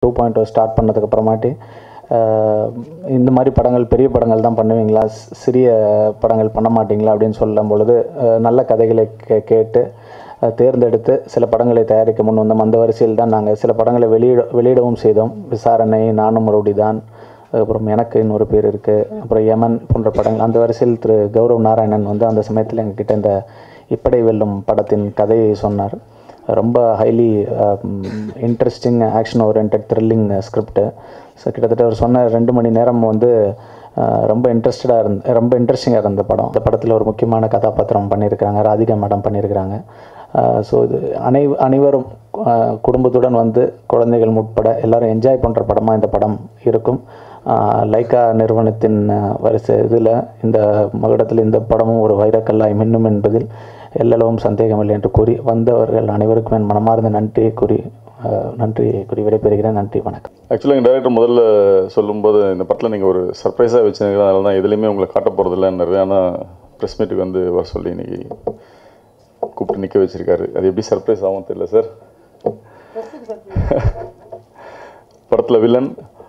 Two point start பண்ணதுக்கு அப்புறமாட்டி ஆஹ், இந்த மாதிரி படங்கள் பெரிய படங்கள் தான் பண்ணுவீங்களா சி- சிறிய படங்கள் பண்ண மாட்டீங்களா அப்படின்னு சொல்லும் பொழுது ஆஹ், நல்ல கதைகளை கே கேட்டு ஆஹ், தேர்ந்தெடுத்து சில படங்களை தயாரிக்க முன் வந்தோம் அந்த வரிசையில் தான் நாங்கள் சில படங்களை வெளியிட வெளியிடவும் செய்தோம் விசாரணை நானும் ரவுடிதான் அதுக்கப்புறம் எனக்கு இன்னொரு பேர் இருக்குது அப்புறம் யமன் போன்ற படங்கள் அந்த வரிசையில் திரு கௌரவ் நாராயணன் வந்து அந்த சமயத்தில் எங்ககிட்ட இந்த இப்படை வெல்லும் படத்தின் கதையை சொன்னார் ரொம்ப highly interesting action oriented thrilling script so கிட்டத்தட்ட அவர் சொன்ன ரெண்டு மணி நேரம் வந்து அஹ், ரொம்ப இன்ட்ரெஸ்டடாக இருந்த ரொம்ப இன்ட்ரெஸ்டிங்காக இருந்த படம் இந்த படத்தில் ஒரு முக்கியமான கதாபாத்திரம் பண்ணியிருக்கிறாங்க ராதிகா மேடம் பண்ணியிருக்கிறாங்க ஸோ இது அனை அனைவரும் அஹ், குடும்பத்துடன் வந்து குழந்தைகள் உட்பட எல்லாரும் என்ஜாய் பண்ணுற படமாக இந்த படம் இருக்கும் அஹ், லைக்கா நிறுவனத்தின் அஹ், வரிசை இதில் இந்த மகுடத்தில் இந்த படமும் ஒரு வைரக்கல்லாய் மின்னும் என்பதில் எல்லளவும் சந்தேகமில்லை என்று கூறி வந்தவர்கள் அனைவருக்கும் என் மனமார்ந்த நன்றியை கூறி அஹ், நன்றியை கூறி விடைபெறுகிறேன் நன்றி வணக்கம் ஆக்சுவலாக எங்கள் டேரக்டர் முதல்ல சொல்லும்போது இந்த படத்தில் நீங்கள் ஒரு சர்ப்ரைஸாக வச்சுருக்கிறதுனால தான் எதுலேயுமே உங்களை காட்ட போகிறதில்லன்னு ஆனால் ப்ரெஸ் மீட்டுக்கு வந்து வர சொல்லி இன்னைக்கு கூப்பிட்டு நிற்க வச்சிருக்காரு அது எப்படி சர்ப்ரைஸ் ஆகும் தெரியல சார் படத்தில் வில்லன்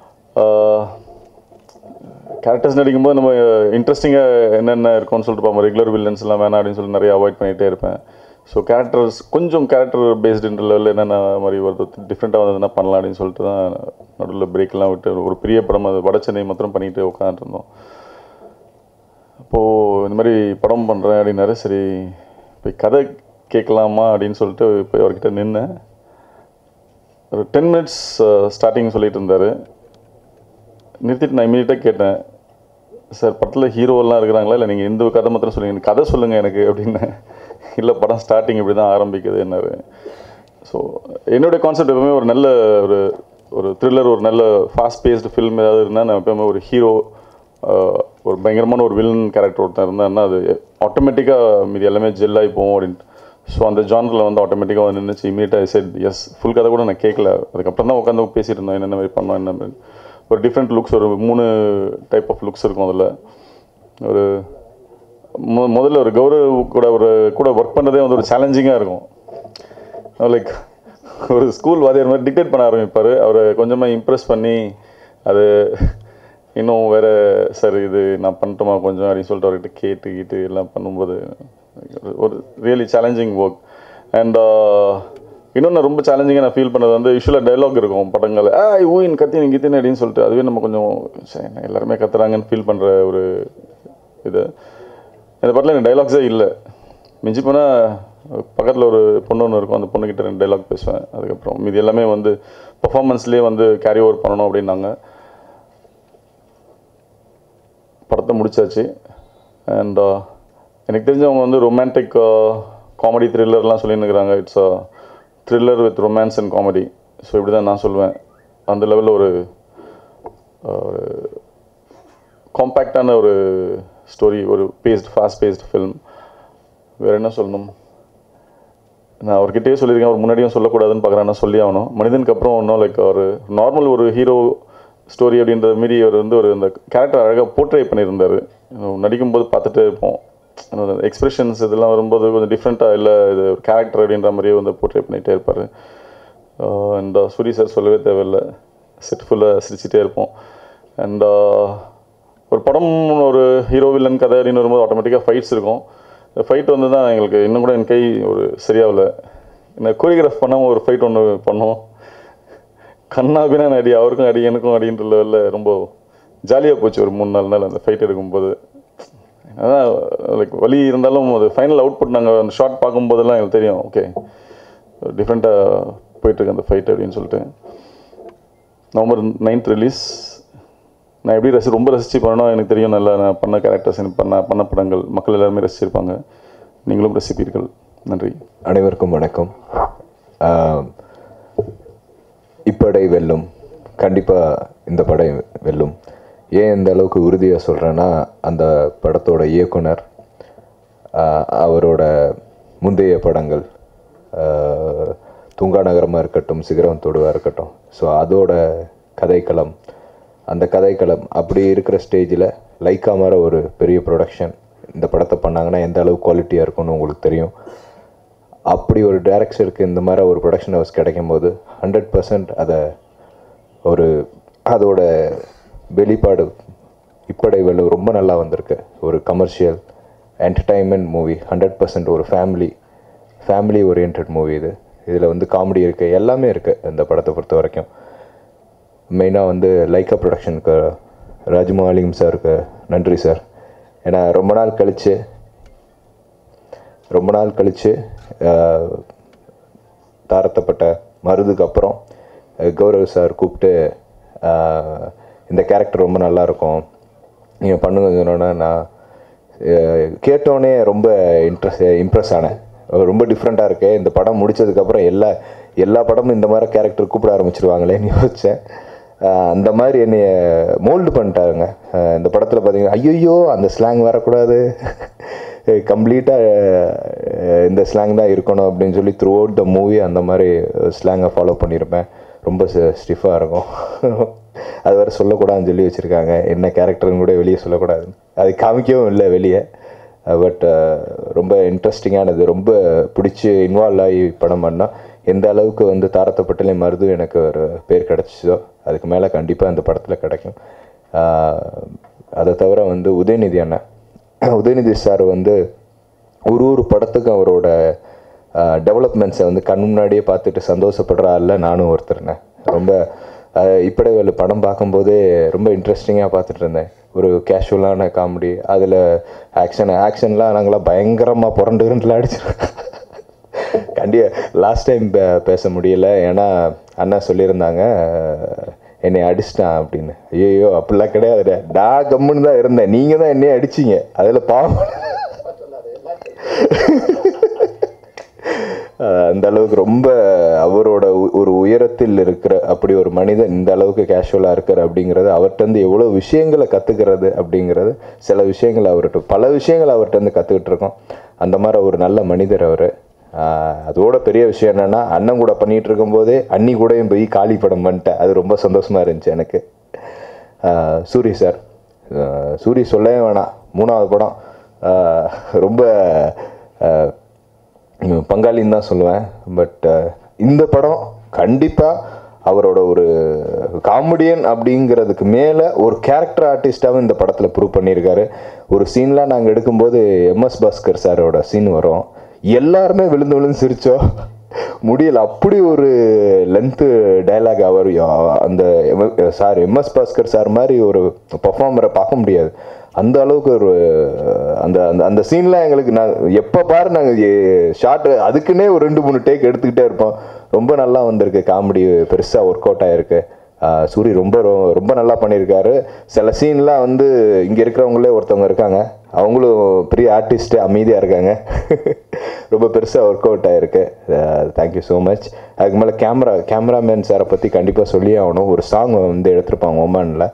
கேரக்டர்ஸ் நடிக்கும்போது நம்ம இன்ட்ரெஸ்டிங்காக என்னென்ன இருக்கும்னு சொல்லிட்டு பார்ப்போம் ரெகுலர் வில்லன்ஸ் எல்லாம் வேணாம் அப்படின்னு சொல்லி நிறைய அவாய்ட் பண்ணிகிட்டே இருப்பேன் ஸோ கேரக்டர்ஸ் கொஞ்சம் கேரக்டர் பேஸ்டுன்ற லெவலில் என்னென்ன மாதிரி வருது டிஃப்ரெண்ட்டாக வந்ததுன்னா பண்ணலாம் அப்படின்னு சொல்லிட்டு தான் நடுவில் பிரேக்லாம் விட்டு ஒரு பெரிய படம் அது வட சென்னை மாத்திரம் பண்ணிட்டு உட்காந்துருந்தோம் அப்போது இந்த மாதிரி படம் பண்ணுறேன் அப்படின்னாரு சரி போய் கதை கேட்கலாமா அப்படின்னு சொல்லிட்டு போய் அவர்கிட்ட நின்னேன் ஒரு டென் மினிட்ஸ் ஸ்டார்டிங் சொல்லிட்டு இருந்தார் நிறுத்திட்டு நான் இமீடியட்டாக கேட்டேன் சார் படத்தில் ஹீரோவெல்லாம் இருக்கிறாங்களா இல்லை நீங்கள் இந்த கதை மாத்திரம் சொல்லுங்க எனக்கு கதை சொல்லுங்கள் எனக்கு அப்படின்னு இல்லை படம் ஸ்டார்டிங் இப்படி தான் ஆரம்பிக்குது என்னாரு ஸோ என்னுடைய கான்செப்ட் எப்பவுமே ஒரு நல்ல ஒரு ஒரு த்ரில்லர் ஒரு நல்ல ஃபாஸ்ட் பேஸ்டு ஃபில்ம் ஏதாவது இருந்தால் நான் எப்பவுமே ஒரு ஹீரோ ஒரு பயங்கரமான ஒரு வில்லன் கேரக்டர் ஒருத்தன் இருந்தான்னா அது ஆட்டோமேட்டிக்காக மீதி எல்லாமே ஜெல்லாகி போகும் அப்படின்ட்டு ஸோ அந்த ஜானரில் வந்து ஆட்டோமேட்டிக்காக வந்து நின்றுச்சு இமீடியட்டாக செட் எஸ் ஃபுல் கதை கூட நான் கேட்கல அதுக்கப்புறம் தான் உட்காந்து பேசிட்டு இருந்தோம் என்னென்ன மாதிரி பண்ணோம் என்ன மாதிரி. ஒரு டிஃப்ரெண்ட் லுக்ஸ் ஒரு மூணு டைப் ஆஃப் லுக்ஸ் இருக்கும் அதில் ஒரு மு- முதல்ல ஒரு கௌரவ் கூட ஒரு கூட ஒர்க் பண்ணுறதே வந்து ஒரு சேலஞ்சிங்காக இருக்கும் லைக் ஒரு ஸ்கூல் வாத்தியார் மாதிரி டிக்டேட் பண்ண ஆரம்பிப்பார் அவரை கொஞ்சமாக இம்ப்ரெஸ் பண்ணி அது இன்னும் வேறு சார் இது நான் பண்ணட்டுமா கொஞ்சம் அப்படின்னு சொல்லிட்டு அவர்கிட்ட கேட்டு கீட்டு எல்லாம் பண்ணும்போது ஒரு ரியலி சேலஞ்சிங் ஒர்க் அண்ட் இன்னொன்று ரொம்ப சேலஞ்சிங்காக நான் ஃபீல் பண்ணது வந்து யூஸ்வலாக டைலாக் இருக்கும் படங்கள் ஆ ஊயின் கத்தினி கித்தினி அப்படின்னு சொல்லிட்டு அதுவே நம்ம கொஞ்சம் சரி, எல்லாருமே கத்துறாங்கன்னு ஃபீல் பண்ணுற ஒரு இது இந்த படத்தில் எனக்கு டைலாக்ஸே இல்லை மிஞ்சி போனால் பக்கத்தில் ஒரு பொண்ணு ஒன்று இருக்கும் அந்த பொண்ணுக்கிட்ட ரெண்டு டைலாக் பேசுவேன் அதுக்கப்புறம் மீதி எல்லாமே வந்து பர்ஃபார்மன்ஸ்லேயே வந்து கேரி ஓவர் பண்ணணும் அப்படின்னாங்க படத்தை முடிச்சாச்சு அண்ட் எனக்கு தெரிஞ்சவங்க வந்து ரொமான்டிக் காமெடி த்ரில்லர்லாம் சொல்லியிருக்கிறாங்க it's a thriller with romance and comedy so இப்படி தான் நான் சொல்லுவேன் அந்த லெவலில் ஒரு காம்பேக்டான ஒரு ஸ்டோரி ஒரு பேஸ்ட் ஃபாஸ்ட் பேஸ்ட் ஃபில்ம் வேறு என்ன சொல்லணும் நான் அவர்கிட்டயே சொல்லியிருக்கேன் அவர் முன்னாடியும் சொல்லக்கூடாதுன்னு பார்க்குறேன் நான் சொல்லி ஆகணும் மனிதனுக்கு அப்புறம் இன்னும் லைக் ஒரு நார்மல் ஒரு ஹீரோ ஸ்டோரி அப்படின்ற மாரி அவர் வந்து ஒரு அந்த கேரக்டர் அழகாக போர்ட்ரே பண்ணியிருந்தார் நடிக்கும்போது பார்த்துட்டே இருப்போம் எக்ஸ்பிரஷன்ஸ் இதெல்லாம் வரும்போது கொஞ்சம் டிஃப்ரெண்ட்டாக இல்லை இது ஒரு கேரக்டர் அப்படின்ற மாதிரியே வந்து போர்ட்ரே பண்ணிகிட்டே இருப்பார் அண்ட் சூரி சார் சொல்லவே தேவையில்லை செட் ஃபுல்லாக சிரிச்சிட்டே இருப்போம் அண்ட் ஒரு படம் ஒரு ஹீரோ வில்லன் கதை அப்படின்னு வரும்போது ஆட்டோமேட்டிக்காக ஃபைட்ஸ் இருக்கும் இந்த ஃபைட் வந்து தான் எங்களுக்கு இன்னும் கூட என் கை ஒரு சரியாகல இந்த கோரியோகிராஃப் பண்ணாமல் ஒரு ஃபைட் ஒன்று பண்ணோம் கண்ணாபினா அடி அவருக்கும் அடி எனக்கும் அடின்ற லெவலில் ரொம்ப ஜாலியாக போச்சு ஒரு மூணு நாலு நாள் அந்த ஃபைட் எடுக்கும்போது அதான் லைக் வலி இருந்தாலும் அது ஃபைனல் அவுட்புட் நாங்கள் அந்த ஷார்ட் பார்க்கும்போதெல்லாம் எங்களுக்கு தெரியும் ஓகே டிஃப்ரெண்ட்டாக போயிட்டுருக்கு அந்த ஃபைட் அப்படின்னு சொல்லிட்டு நவம்பர் நைன்த் ரிலீஸ் நான் எப்படி ரசி ரொம்ப ரசித்து பண்ணணும் எனக்கு தெரியும் நல்லா நான் பண்ண கேரக்டர்ஸ் எனக்கு பண்ண பண்ண படங்கள் மக்கள் எல்லாருமே ரசிச்சிருப்பாங்க நீங்களும் ரசிப்பீர்கள் நன்றி அனைவருக்கும் வணக்கம் ஆஹ், இப்படை வெல்லும் கண்டிப்பாக இந்த படை வெல்லும் ஏன் இந்த அளவுக்கு உறுதியாக சொல்கிறேன்னா அந்த படத்தோட இயக்குனர் ஆஹ், அவரோட முந்தைய படங்கள் ஆஹ், தூங்கா நகரமாக இருக்கட்டும் சிகரம் தொடுவாக இருக்கட்டும் ஸோ அதோட கதைக்களம் அந்த கதைக்களம் அப்படி இருக்கிற ஸ்டேஜில் லைக்கா மாதிரி ஒரு பெரிய ப்ரொடக்ஷன் இந்த படத்தை பண்ணாங்கன்னா எந்த அளவு குவாலிட்டியாக இருக்கும்னு உங்களுக்கு தெரியும் அப்படி ஒரு டேரக்டருக்கு இந்த மாதிரி ஒரு ப்ரொடக்ஷன் ஹவுஸ் கிடைக்கும் போது ஹண்ட்ரட் பர்சன்ட் அதை ஒரு அதோட வெளிப்பாடு இப்படை வெள்ளம் ரொம்ப நல்லா வந்திருக்கு ஒரு commercial entertainment movie hundred percent ஒரு ஃபேமிலி ஃபேமிலி ஓரியன்ட் மூவி இது இதில் வந்து காமெடி இருக்குது எல்லாமே இருக்குது இந்த படத்தை பொறுத்த வரைக்கும் மெயினாக வந்து லைக்கா ப்ரொடக்ஷனுக்கு ராஜ்மௌலிம் சாருக்கு நன்றி சார் ஏன்னா ரொம்ப நாள் கழித்து ரொம்ப நாள் கழித்து தாரத்தப்பட்ட மருதுக்கு அப்புறம் அஹ், கௌரவ் சார் கூப்பிட்டு அஹ், இந்த கேரக்டர் ரொம்ப நல்லா இருக்கும் நீங்கள் பண்ணுங்க சொன்னோன்னே நான் அஹ், கேட்டோன்னே ரொம்ப இன்ட்ரெஸ்ட் இம்ப்ரெஸ் ஆனேன் அஹ் ரொம்ப டிஃப்ரெண்ட்டாக இருக்கு இந்த படம் முடிச்சதுக்கப்புறம் எல்லா எல்லா படமும் இந்த மாதிரி கேரக்டர் கூப்பிட ஆரம்பிச்சிருவாங்களேன்னு யோசித்தேன் அஹ், அந்த மாதிரி என்னைய மோல்டு பண்ணிட்டாருங்க அஹ், இந்த படத்தில் பார்த்தீங்கன்னா ஐயோ அந்த ஸ்லாங் வரக்கூடாது கம்ப்ளீட்டாக இந்த ஸ்லாங் தான் இருக்கணும் அப்படின்னு சொல்லி த்ரூ அவுட் த மூவி அந்த மாதிரி ஸ்லாங்கை ஃபாலோ பண்ணியிருப்பேன் ரொம்ப ஸ்டிஃபாக இருக்கும் அது வேறு சொல்லக்கூடாதுன்னு சொல்லி வச்சுருக்காங்க என்ன கேரக்டர்னு கூட வெளியே சொல்லக்கூடாது அது காமிக்கவும் இல்லை வெளியே பட் ரொம்ப இன்ட்ரெஸ்டிங்கானது ரொம்ப பிடிச்சி இன்வால்வ் ஆகி படம் பண்ணால் எந்த அளவுக்கு வந்து தாரத்தப்பட்டிலே மருது எனக்கு ஒரு பேர் கிடச்சிச்சோ அதுக்கு மேலே கண்டிப்பாக அந்த படத்தில் கிடைக்கும் ஆஹ் அதை தவிர வந்து உதயநிதி அண்ணன் உதயநிதி சார் வந்து ஒரு ஒரு படத்துக்கும் அவரோட டெவலப்மெண்ட்ஸை வந்து கண் முன்னாடியே பார்த்துட்டு சந்தோஷப்படுற ஆள்ல நானும் ஒருத்தருனேன் ரொம்ப இப்படி ஒரு படம் பார்க்கும்போதே ரொம்ப இன்ட்ரெஸ்டிங்காக பார்த்துட்டு இருந்தேன் ஒரு கேஷுவலான காமெடி அதில் ஆக்ஷன் ஆக்ஷன்லாம் நாங்களாம் பயங்கரமாக புரண்டுலாம் அடிச்சிருக்கோம் கண்டிப்பா லாஸ்ட் டைம் பேச முடியல ஏன்னா அண்ணா சொல்லியிருந்தாங்க அஹ், என்னை அடிச்சிட்டான் அப்படின்னு ஐயோ அப்படிலாம் கிடையாது நான் கம்முன்னு தான் இருந்தேன் நீங்கள் தான் என்னையே அடிச்சீங்க அதில் பாவம் அஹ், அந்த அளவுக்கு ரொம்ப அவரோட உ- ஒரு உயரத்தில் இருக்கிற அப்படி ஒரு மனிதன் இந்த அளவுக்கு கேஷுவலாக இருக்கிற அப்படிங்கிறது அவர்கிட்ட இருந்து எவ்வளோ விஷயங்களை கற்றுக்கிறது அப்படிங்கிறது சில விஷயங்கள் அவர்கிட்ட பல விஷயங்கள் அவர்கிட்ட இருந்து கற்றுக்கிட்டு இருக்கோம் அந்த மாதிரி ஒரு நல்ல மனிதர் அவர் அதோட பெரிய விஷயம் என்னன்னா அண்ணன் கூட பண்ணிட்டு இருக்கும்போதே அண்ணி கூடயும் போய் காளி படம் பண்ணிட்டேன் அது ரொம்ப சந்தோஷமா இருந்துச்சு எனக்கு ஆஹ் சூரி சார் ஆஹ் சூரி சொல்லவே வேணாம் மூணாவது படம் ஆஹ் ரொம்ப ஆஹ் பங்காளின்னு தான் சொல்லுவேன் பட் இந்த படம் கண்டிப்பாக அவரோட ஒரு காமெடியன் அப்படிங்கிறதுக்கு மேலே ஒரு கேரக்டர் ஆர்டிஸ்டாகவும் இந்த படத்தில் ப்ரூவ் பண்ணியிருக்காரு ஒரு சீன்லாம் நாங்கள் எடுக்கும்போது எம்எஸ் பாஸ்கர் சாரோட சீன் வரும் எல்லாருமே விழுந்து விழுந்து சிரிச்சோம் முடியல அப்படி ஒரு லென்த்து டைலாக் அவர் யா- அந்த சார் எம்எஸ் பாஸ்கர் சார் மாதிரி ஒரு பர்ஃபார்மரை பார்க்க முடியாது அந்த அளவுக்கு ஒரு அந்த அந்த அந்த சீன்லாம் எங்களுக்கு நான் எப்போ பாரு நாங்கள் ஷார்ட் அதுக்குன்னே ஒரு ரெண்டு மூணு டேக் எடுத்துக்கிட்டே இருப்போம் ரொம்ப நல்லா வந்திருக்கு காமெடி பெருசாக ஒர்க் அவுட் ஆயிருக்கு ஆஹ் சூரி ரொம்ப ரொ- ரொம்ப நல்லா பண்ணியிருக்காரு சில சீன்லாம் வந்து இங்கே இருக்கிறவங்களே ஒருத்தவங்க இருக்காங்க அவங்களும் பெரிய ஆர்டிஸ்ட்டு அமைதியாக இருக்காங்க ரொம்ப பெருசாக ஒர்க் அவுட் ஆயிருக்கு தேங்க்யூ ஸோ மச் அதுக்கு மேலே கேமரா கேமராமேன் சாரை பற்றி கண்டிப்பாக சொல்லியே ஆகணும் ஒரு சாங் வந்து எடுத்திருப்பாங்க ஒமானில்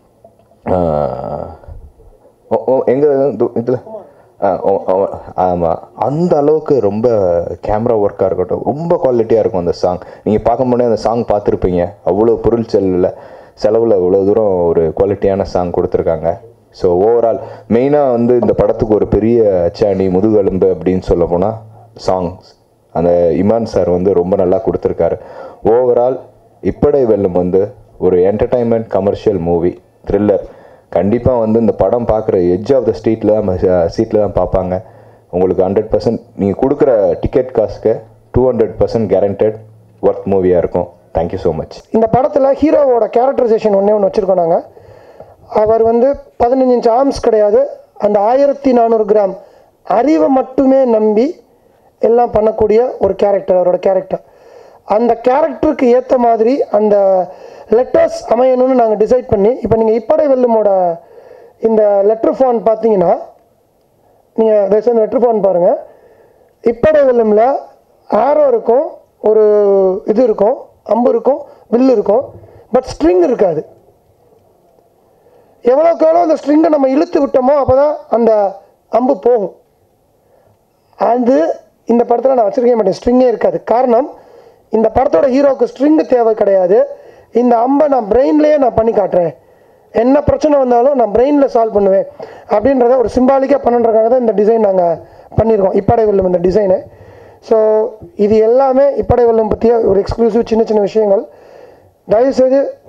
எங்கே இதில் ஆமாம் அந்த அளவுக்கு ரொம்ப கேமரா ஒர்க்காக இருக்கட்டும் ரொம்ப குவாலிட்டியாக இருக்கும் அந்த சாங் நீங்கள் பார்க்கும்போதே அந்த சாங் பார்த்துருப்பீங்க அவ்வளோ பொருள் செலவில் செலவில் இவ்வளோ தூரம் ஒரு குவாலிட்டியான சாங் கொடுத்துருக்காங்க ஸோ ஓவரால் மெயினாக வந்து இந்த படத்துக்கு ஒரு பெரிய அச்சாணி முதுகெலும்பு அப்படின்னு சொல்ல போனால் சாங்ஸ் அந்த இமான் சார் வந்து ரொம்ப நல்லா கொடுத்துருக்காரு ஓவரால் இப்படை வெல்லும் வந்து ஒரு என்டர்டைன்மெண்ட் கமர்ஷியல் மூவி த்ரில்லர் கண்டிப்பாக வந்து இந்த படம் பார்க்குற எட்ஜ் ஆஃப் த ஸ்ட்ரீட்டில் தான் சீட்டில் தான் பார்ப்பாங்க உங்களுக்கு ஹண்ட்ரட் பர்சன்ட் நீங்கள் கொடுக்குற டிக்கெட் காசுக்கு two hundred percent guaranteed work மூவியாக இருக்கும் தேங்க்யூ ஸோ மச் இந்த படத்தில் ஹீரோவோட கேரக்டரைசேஷன் ஒன்றே ஒன்று வச்சுருக்கோம் நாங்கள் அவர் வந்து பதினஞ்சு இன்ச் ஆர்ம்ஸ் கிடையாது அந்த ஆயிரத்தி நானூறு கிராம் அறிவை மட்டுமே நம்பி எல்லாம் பண்ணக்கூடிய ஒரு கேரக்டர் அவரோட கேரக்டர் அந்த கேரக்டருக்கு ஏற்ற மாதிரி அந்த லெட்டர்ஸ் அமையணும்னு நாங்கள் டிசைட் பண்ணி இப்போ நீங்கள் இப்படை வெல்லுமோட இந்த லெட்டர் ஃபான் பார்த்தீங்கன்னா நீங்கள் தயவுசெய்து லெட்டர் ஃபான் பாருங்கள் இப்படை வெல்லுமில் ஆரோ இருக்கும் ஒரு இது இருக்கும் அம்பு இருக்கும் வில்லு இருக்கும் பட் ஸ்ட்ரிங் இருக்காது எவ்வளோக்கு எவ்வளோ அந்த ஸ்ட்ரிங்கை நம்ம இழுத்து விட்டோமோ அப்போ தான் அந்த அம்பு போகும் அது இந்த படத்தில் நான் வச்சிருக்கவே மாட்டேன் ஸ்ட்ரிங்கே இருக்காது காரணம் இந்த படத்தோட ஹீரோவுக்கு ஸ்ட்ரிங்கு தேவை கிடையாது இந்த அம்பை நான் பிரெயின்லேயே நான் பண்ணி காட்டுறேன் என்ன பிரச்சனை வந்தாலும் நான் பிரெயினில் சால்வ் பண்ணுவேன் அப்படின்றத ஒரு சிம்பாலிக்காக பண்ணுறதுக்காக தான் இந்த டிசைன் நாங்கள் பண்ணியிருக்கோம் இப்படை வெல்லும் இந்த டிசைனு ஸோ இது எல்லாமே இப்படை வெல்லும் பற்றிய ஒரு எக்ஸ்க்ளூசிவ் சின்ன சின்ன விஷயங்கள் தயவுசெய்து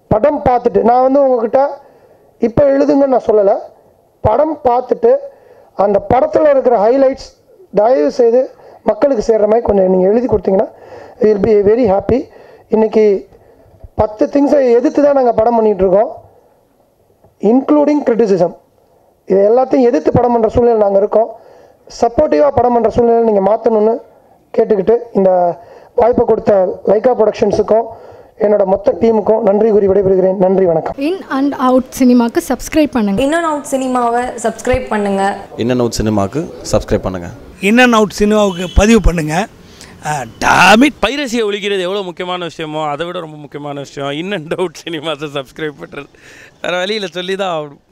படம் பார்த்துட்டு நான் வந்து உங்ககிட்ட இப்போ எழுதுங்கன்னு நான் சொல்லலை படம் பார்த்துட்டு அந்த படத்தில் இருக்கிற ஹைலைட்ஸ் தயவு செய்து மக்களுக்கு சேர்ற மாதிரி கொஞ்சம் நீங்கள் எழுதி கொடுத்தீங்கன்னா வில் பி வெரி ஹாப்பி இன்னைக்கு பத்து திங்ஸை எதிர்த்து தான் நாங்கள் படம் பண்ணிகிட்டு இருக்கோம் இன்க்ளூடிங் கிரிட்டிசிசம் இது எல்லாத்தையும் எதிர்த்து படம் பண்ணுற சூழ்நிலை நாங்கள் இருக்கோம் சப்போர்ட்டிவாக படம் பண்ணுற சூழ்நிலை நீங்கள் மாற்றணும்னு கேட்டுக்கிட்டு இந்த வாய்ப்பை கொடுத்த லைக்கா ப்ரொடக்ஷன்ஸுக்கும் என்னோட மொத்த டீமுக்கும் நன்றி கூறி விடைபெறுகிறேன் நன்றி வணக்கம் இன் அண்ட் அவுட் சினிமாக்கு சப்ஸ்கிரைப் பண்ணுங்கள் இன்னும் அவுட் சினிமாவை சப்ஸ்கிரைப் பண்ணுங்கள் இன்னன் அவுட் சினிமாவுக்கு சப்ஸ்கிரைப் பண்ணுங்கள் இன் அண்ட் அவுட் சினிமாவுக்கு பதிவு பண்ணுங்கள் டாமிட் பைரசியை ஒழிக்கிறது எவ்வளோ முக்கியமான விஷயமோ அதை விட ரொம்ப முக்கியமான விஷயம் இன் அண்ட் அவுட் சினிமாஸை சப்ஸ்கிரைப் பண்ணுறது வேறு வழியில் சொல்லி தான் ஆகணும்